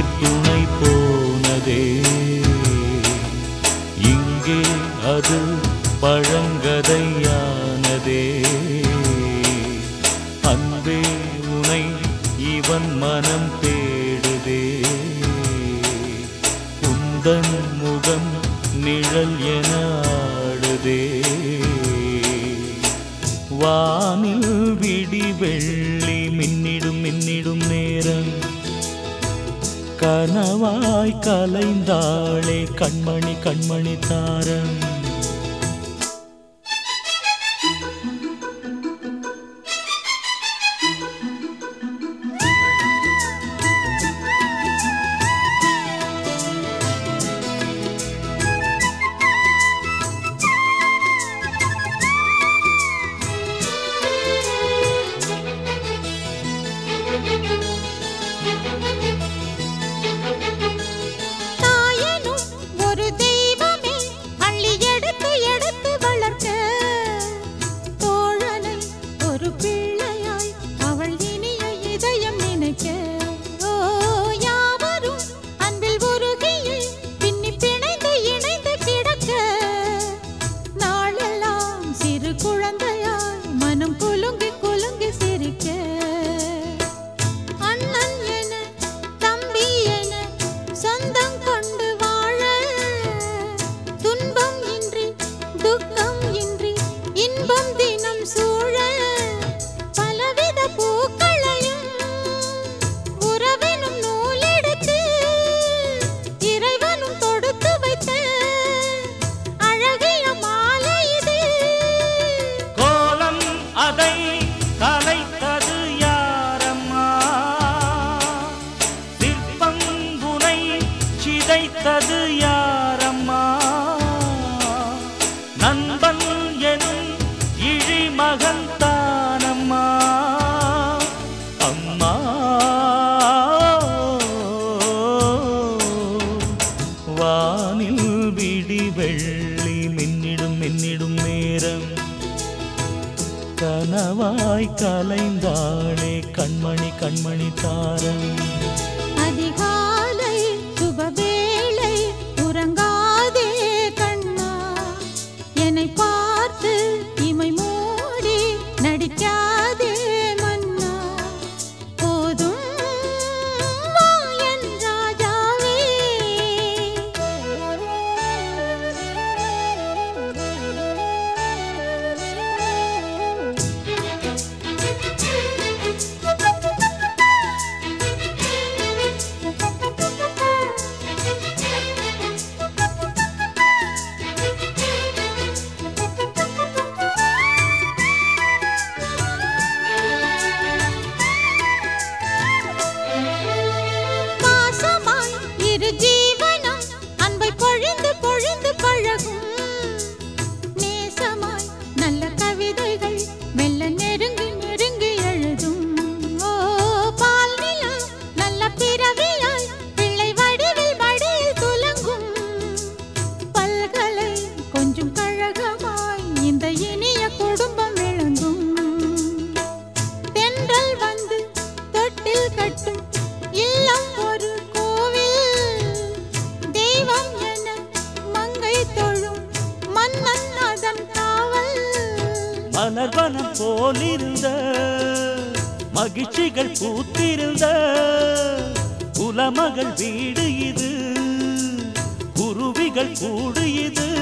உயிர் துணை போனதே இங்கே அது பழங்கதையானதே அன்பே உனை இவன் மனம் தேடுதே உந்தன் முகம் நிழல் என ஆடுதே வானில் விடி வெள்ளி மின்னிடும் மின்னிடும் நேரம் கனவாய் கலைந்தாளே கண்மணி கண்மணி தாரம் தாயனும் ஒரு தெய்வமே அள்ளி எடுத்து எடுத்து வளர்க்க தோழனை ஒரு பிள்ளையாய் அவள் இனிய இதயம் நினைக்க ஓ யாவரும் அன்பில் உருகியே பின்னி பிணைந்து இணைந்து கிடக்க நாளெல்லாம் சிறு குழந்தையாய் மனம் குலுங்கி குலுங்கி சிரிக்க அண்ணன் என தம்பி என சொந்தம் கொண்டு வாழ துன்பம் இன்றி துக்கம் இன்றி இன்பம் தினம் சூழ பலவித பூக்களையும் உறவினும் நூலெடுத்து இறைவனும் தொடுத்து வைத்த அழகிய மாலை இது கோலம் அதை கலைத்தது யாரம்மா சிற்பம் குனை சிதைத்தது யாரம்மா நண்பன் எனும் இழிமகன் தானம்மா அம்மா வானில் விடி வெள்ளி மின்னிடும் மின்னிடும் நேரம் கனவாய் கலைந்தாளே கண்மணி கண்மணி தாரம் அதிகாலை சுபவேளை உறங்காதே கண்ணா என்னை பார்த்து இமை மூடி நடிக்காதே மன்னா போதும் வா என் ராஜாவே பாசமாய் இரு ஜீவனம் அன்பை பொழிந்து பொழிந்து பழகும் நேசமாய் நல்ல கவிதைகள் மெல்ல நெருங்கி நெருங்கி எழுதும் ஓ பால் நிலா நல்ல பிறவியாய் பிள்ளை வடிவில் மடியில் துலங்கும் பல்கலை கொஞ்சம் கழகமாய் இந்த இனிய குடும்பம் விளங்கும் தென்றல் வந்து தொட்டில் கட்டும் இல்லம் ஒரு கோவில் தெய்வம் என மங்கை தொழும் மன்னன் அதன் காவல் மலர்வனம் போலிருந்த மகிழ்ச்சிகள் பூத்திருந்த குலமகள் வீடு இது குருவிகள் கூடு இது